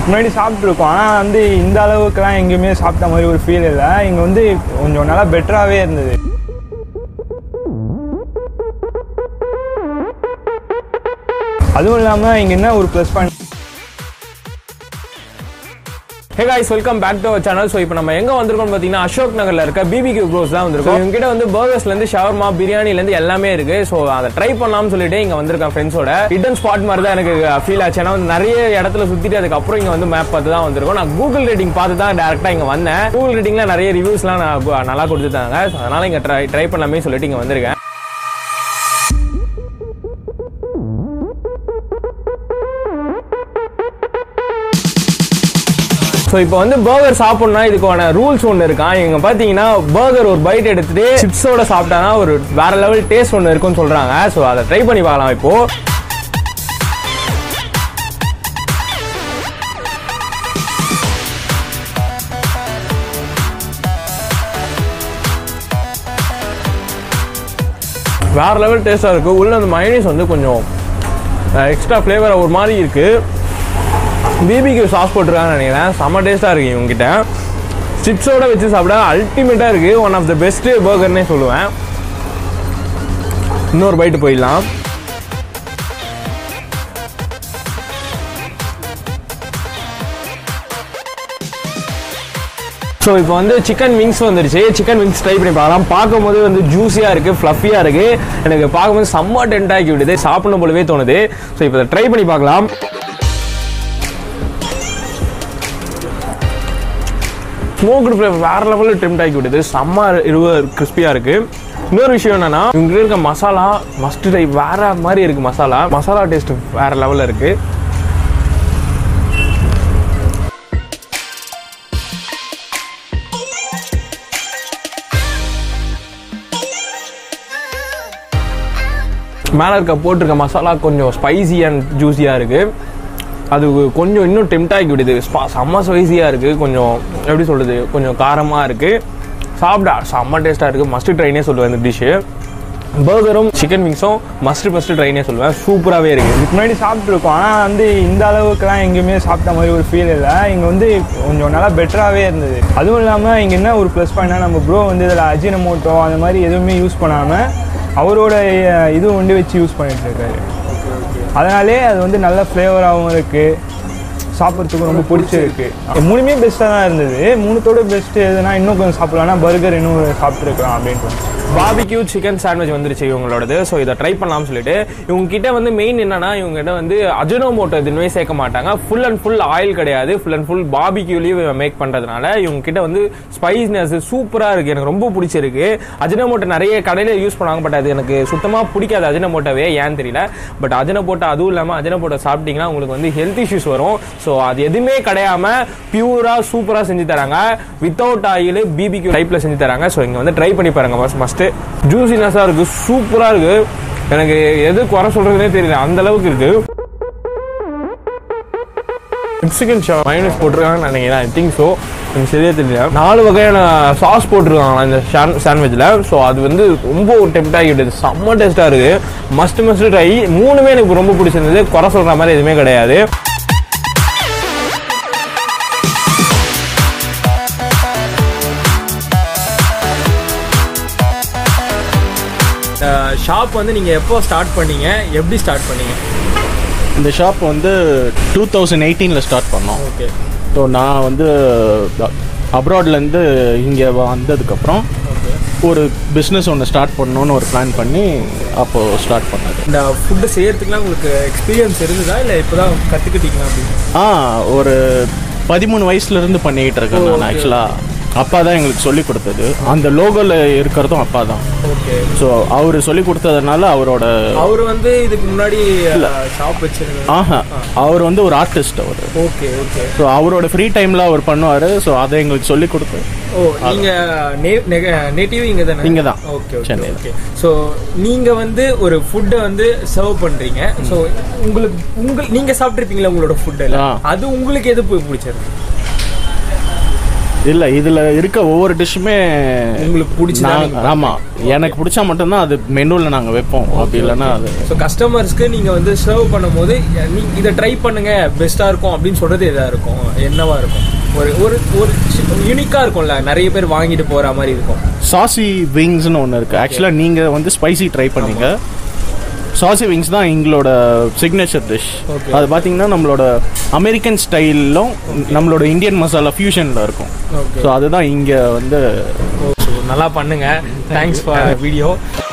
முன்னாடி சாப்பிட்ருக்கோம் ஆனால் வந்து இந்த அளவுக்குலாம் எங்கேயுமே சாப்பிட்ட மாதிரி ஒரு ஃபீல் இல்லை இங்கே வந்து கொஞ்சம் நல்லா பெட்டராகவே இருந்தது அதுவும் இல்லாமல் இங்கே என்ன ஒரு plus point hey guys welcome back to our channel so இப்போ நம்ம எங்க வந்திருக்கோம் பார்த்தீங்கன்னா அசோக் நகர்ல இருக்க பிபிக்யூ க்ரோஸ் தான் வந்திருக்கோம் இவங்க கிட்ட வந்து பர்கர்ஸ்ல இருந்து ஷவர்மா பிரியாணில இருந்து எல்லாமே இருக்கு ஸோ அதை ட்ரை பண்ணலாம்னு சொல்லிட்டு இங்க வந்திருக்கேன் ஃப்ரெண்ட்ஸோட ஹிடன் ஸ்பாட் மாதிரி தான் எனக்கு ஃபீல் ஆச்சு ஏன்னா வந்து நிறைய இடத்துல சுத்திட்டு அதுக்கப்புறம் இங்க வந்து மேப் பார்த்து தான் வந்திருக்கோம் நான் கூகுள் ரேட்டிங் பார்த்து தான் டேரக்டா இங்க வந்தேன் கூகுள் ரேட்டிங்ல நிறைய ரிவ்யூஸ்லாம் நான் கு- நல்லா கொடுத்துட்டாங்க So, அதனால இங்க ட்ரை ட்ரை பண்ணலாமே சொல்லிட்டு இங்க வந்திருக்கேன் ஸோ இப்போ வந்து பர்கர் சாப்பிட்ணும்னா இதுக்கான ரூல்ஸ் ஒன்று இருக்கான் இவங்க பார்த்தீங்கன்னா பர்கர் ஒரு பைட் எடுத்துட்டு சிப்ஸோட சாப்பிட்டானா ஒரு வேற லெவல் டேஸ்ட் ஒன்று இருக்கும்னு சொல்றாங்க ஸோ அதை ட்ரை பண்ணி பார்க்கலாம் இப்போ வேற லெவல் டேஸ்டாக இருக்கு உள்ள அந்த மைனஸ் வந்து கொஞ்சம் எக்ஸ்ட்ரா ஃப்ளேவர் ஒரு மாதிரி இருக்கு பிபிக்கு சாஸ் போட்டிருக்காங்கன்னு நினைக்கிறேன் செம்ம டேஸ்ட்டாக இருக்கு இவங்ககிட்ட சிப்ஸோட வச்சு சாப்பிட அல்டிமேட்டாக இருக்கு ஒன் ஆஃப் த பெஸ்ட் பர்கர்னே சொல்லுவேன் இன்னொரு பைட்டு போயிடலாம் ஸோ இப்போ வந்து சிக்கன் விங்ஸ் வந்துருச்சு சிக்கன் விங்ஸ் ட்ரை பண்ணி பார்க்கலாம் பார்க்கும்போது வந்து ஜூஸியாக இருக்குது ஃப்ளஃபியாக இருக்குது எனக்கு பார்க்கும்போது செம்ம டென்ட் ஆக்கி விடுது சாப்பிடணும் போலவே தோணுது ஸோ இப்போ ட்ரை பண்ணி பார்க்கலாம் ஸ்மோக்டு ஃப்ளேவர் வேற லெவலில் டெம்ட் ஆக்கி விடுது செம்ம இருவ கிறிஸ்பியாக இருக்கு இன்னொரு விஷயம் என்னன்னா இவங்க இருக்க மசாலா மஸ்ட் ட்ரை வேற மாதிரி இருக்கு மசாலா மசாலா டேஸ்ட் வேற லெவலில் இருக்கு மேலே இருக்க போட்டிருக்க மசாலா கொஞ்சம் ஸ்பைசி அண்ட் ஜூஸியாக இருக்குது அது கொஞ்சம் இன்னும் டெம்ட் ஆகி விடுது ஸ்பா செம்ம ஸ்பைசியாக இருக்குது கொஞ்சம் எப்படி சொல்கிறது கொஞ்சம் காரமாக இருக்குது சாப்பிட செம்ம டேஸ்ட்டாக இருக்குது மஸ்ட் ட்ரைனே சொல்லுவேன் இந்த டிஷ்ஷு பர்கரும் சிக்கன் விங்ஸும் மஸ்ட் மஸ்ட் ட்ரைனே சொல்லுவேன் சூப்பராகவே இருக்குது இதுக்கு முன்னாடி சாப்பிட்ருக்கோம் ஆனால் வந்து இந்த அளவுக்குலாம் எங்கேயுமே சாப்பிட்ட மாதிரி ஒரு ஃபீல் இல்லை இங்கே வந்து கொஞ்சம் நல்லா பெட்டராகவே இருந்தது அதுவும் இல்லாமல் இங்கே என்ன ஒரு ப்ளஸ் பாயிண்ட்னா நம்ம ப்ரோ வந்து இதில் அஜினமோட்டோ அந்த மாதிரி எதுவுமே யூஸ் பண்ணாமல் அவரோட அஹ், இது ஒண்டி வச்சு யூஸ் பண்ணிட்டு இருக்காரு அதனாலே அது வந்து நல்ல ஃப்ளேவராகவும் இருக்குது சாப்பிட்றதுக்கு ரொம்ப பிடிச்சிருக்கு மூணுமே பெஸ்ட்டாக தான் இருந்தது மூணுத்தோட பெஸ்ட்டு எதுனா இன்னும் கொஞ்சம் சாப்பிடலாம்னா பர்கர் இன்னும் சாப்பிட்ருக்கலாம் அப்படின்ட்டு பாபிக்யூ சிக்கன் சாண்ட்விச் வந்துருச்சு இவங்களோடது ஸோ இதை ட்ரை பண்ணலாம்னு சொல்லிட்டு இவங்க கிட்ட வந்து மெயின் என்னன்னா இவங்க கிட்ட வந்து அஜினோமோட்டோ எதுவுமே சேர்க்க மாட்டாங்க ஃபுல் அண்ட் ஃபுல் ஆயில் கிடையாது ஃபுல் அண்ட் ஃபுல் பாபிக்யூலையும் மேக் பண்றதுனால இவங்க கிட்ட வந்து ஸ்பைஸ்னஸ் சூப்பரா இருக்கு எனக்கு ரொம்ப பிடிச்சிருக்கு அஜினோமோட்டோ நிறைய கடையில யூஸ் பண்ணுவாங்க பட் அது எனக்கு சுத்தமா பிடிக்காது அஜினோமோட்டோவே ஏன்னு தெரியல பட் அஜினோமோட்டோ அதுவும் இல்லாம அஜினோமோட்டோ சாப்பிட்டீங்கன்னா உங்களுக்கு வந்து ஹெல்த் இஷ்யூஸ் வரும் ஸோ அது எதுவுமே கிடையாம பியூரா சூப்பரா செஞ்சு தராங்க வித்தவுட் ஆயில் பிபிக்யூ டைப்ல செஞ்சு தராங்க ஸோ இங்க வந்து ட்ரை பண்ணி பாருங்க மஸ்ட் மஸ்ட் ஜூசினஸா இருக்கு சூப்பரா இருக்கு எனக்கு எது குறை சொல்றதுனே தெரியல அந்த அளவுக்கு இருக்கு மெக்சிகன் ஷா மைனஸ் போட்டிருக்காங்கன்னு நினைக்கிறேன் ஐ திங்க் ஸோ எனக்கு சரியா தெரியல நாலு வகையான சாஸ் போட்டிருக்காங்களா இந்த சாண்ட்விச்சில் ஸோ அது வந்து ரொம்ப டெம்ட் ஆகிடுது செம்ம டேஸ்ட்டாக இருக்கு மஸ்ட் மஸ்ட் ட்ரை மூணுமே எனக்கு ரொம்ப பிடிச்சிருந்தது குறை சொல்கிற மாதிரி எதுவுமே கிடையாது ஷாப் வந்து நீங்கள் எப்போ ஸ்டார்ட் பண்ணீங்க எப்படி ஸ்டார்ட் பண்ணீங்க இந்த ஷாப் வந்து டூ தௌசண்ட் எயிட்டீனில் ஸ்டார்ட் பண்ணோம் ஓகே ஸோ நான் வந்து அப்ராட்லேருந்து இங்கே வந்ததுக்கப்புறம் ஒரு பிஸ்னஸ் ஒன்று ஸ்டார்ட் பண்ணணும்னு ஒரு பிளான் பண்ணி அப்போது ஸ்டார்ட் பண்ணது இந்த ஃபுட்டு செய்யறதுக்குலாம் உங்களுக்கு எக்ஸ்பீரியன்ஸ் இருந்ததா இல்லை இப்போ தான் கற்றுக்கிட்டீங்களா அப்படின்னு ஆ ஒரு பதிமூணு வயசுலேருந்து பண்ணிக்கிட்டு இருக்கேன் நான் ஆக்சுவலாக அப்பா தான் எங்களுக்கு சொல்லி கொடுத்தது அந்த லோகோவில் இருக்கிறதும் அப்பா தான் ஓகே ஸோ அவர் சொல்லி கொடுத்ததுனால அவரோட அவர் வந்து இதுக்கு முன்னாடி ஷாப் வச்சிருந்தாரு ஆஹா அவர் வந்து ஒரு ஆர்டிஸ்ட் அவர் ஓகே ஓகே ஸோ அவரோட ஃப்ரீ டைமில் அவர் பண்ணுவார் ஸோ அதை எங்களுக்கு சொல்லி கொடுத்து ஓ நீங்க நேட்டிவ் இங்க தானே இங்க தான். ஓகே ஓகே சென்னையில. ஓகே ஸோ நீங்க வந்து ஒரு ஃபுட்டை வந்து சர்வ் பண்றீங்க ஸோ உங்களுக்கு உங்க நீங்க சாப்பிட்டுருப்பீங்களா உங்களோட ஃபுட் ஆ. அது உங்களுக்கு எது போய் பிடிச்சிருக்கு இல்லை இதில் இருக்க ஒவ்வொரு டிஷ்ஷுமே உங்களுக்கு பிடிச்சதா நீங்க ஆமாம் எனக்கு பிடிச்சா மட்டும்தான் அது மெனுவில் நாங்கள் வைப்போம் அப்படி இல்லைன்னா அது ஸோ கஸ்டமர்ஸ்க்கு நீங்கள் வந்து சர்வ் பண்ணும்போது நீ இதை ட்ரை பண்ணுங்க பெஸ்ட்டாக இருக்கும் அப்படின்னு சொல்றது எதாக இருக்கும் என்னவா இருக்கும் ஒரு ஒரு ஒரு யூனிக்காக இருக்கும்ல நிறைய பேர் வாங்கிட்டு போகிற மாதிரி இருக்கும் சாசி விங்ஸ்னு ஒன்று இருக்குது ஆக்சுவலாக நீங்கள் வந்து ஸ்பைசி ட்ரை பண்ணீங்க சாசி விங்ஸ் தான் எங்களோட சிக்னேச்சர் டிஷ் Okay. அது பார்த்தீங்கன்னா நம்மளோட அமெரிக்கன் ஸ்டைலும் நம்மளோட இந்தியன் மசாலா ஃபியூஷனில் இருக்கும் ஓகே ஸோ அதுதான் இங்கே வந்து நல்லா பண்ணுங்க தேங்க்ஸ் ஃபார் வீடியோ